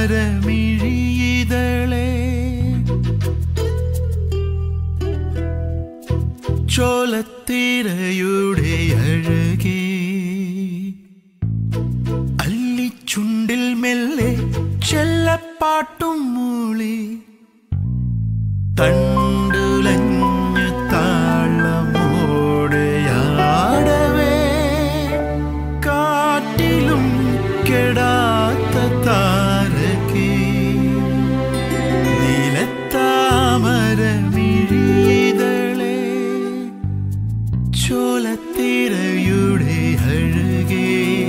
നിലത്താമരമിഴിയിതളേ ചോലത്തിരയുടെ അഴകേ അല്ലിച്ചുണ്ടിൽ മെല്ലെ ചെല്ലപ്പാട്ടും മൂളി തണ്ടുലഞ്ഞു താളമോടെയാടവേ കാറ്റിലും കെടാത്ത താരകേ നീലത്താമരമിഴിതളേ ചോലത്തിരയുടെ അഴകേ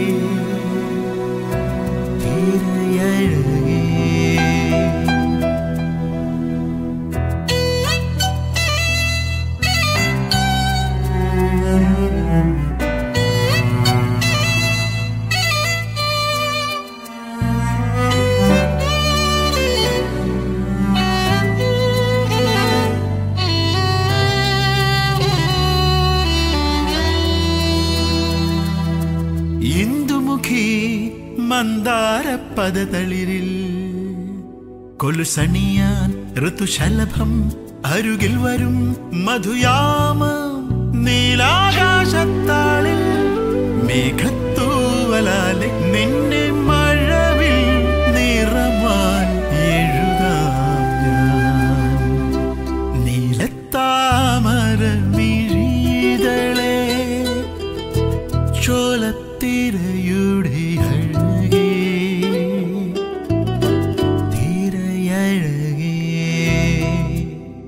തിരയഴകേ ഇന്ദുമുഖി മന്ദാര പദതളിരിൽ കൊലുസണിയാൻ ഋതുശലഭം അരുകിൽ വരും മധുയാമം നീലാകാശത്താളിൽ മേഘത്തൂവലാലെ നിന്നെ മഴവിൽ നിറമാൻ എഴുതാം ഞാൻ നീലത്താമരമിഴിതളേ ചോലത്തിരയുടെ അഴകേ തിരയഴകേ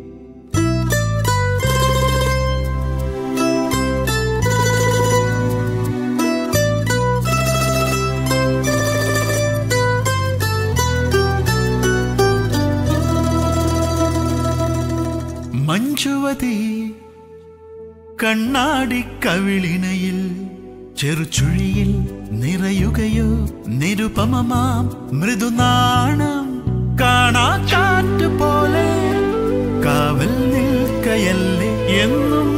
മഞ്ജുവതി കണ്ണാടി കവിളിനയിൽ ചെറുചുഴിയിൽ നിറയുകയോ നിരുപമമാം മൃദുനാണം കാണാ കാറ്റ് പോലെ കാവൽ നിൽക്കയല്ലേ എന്നും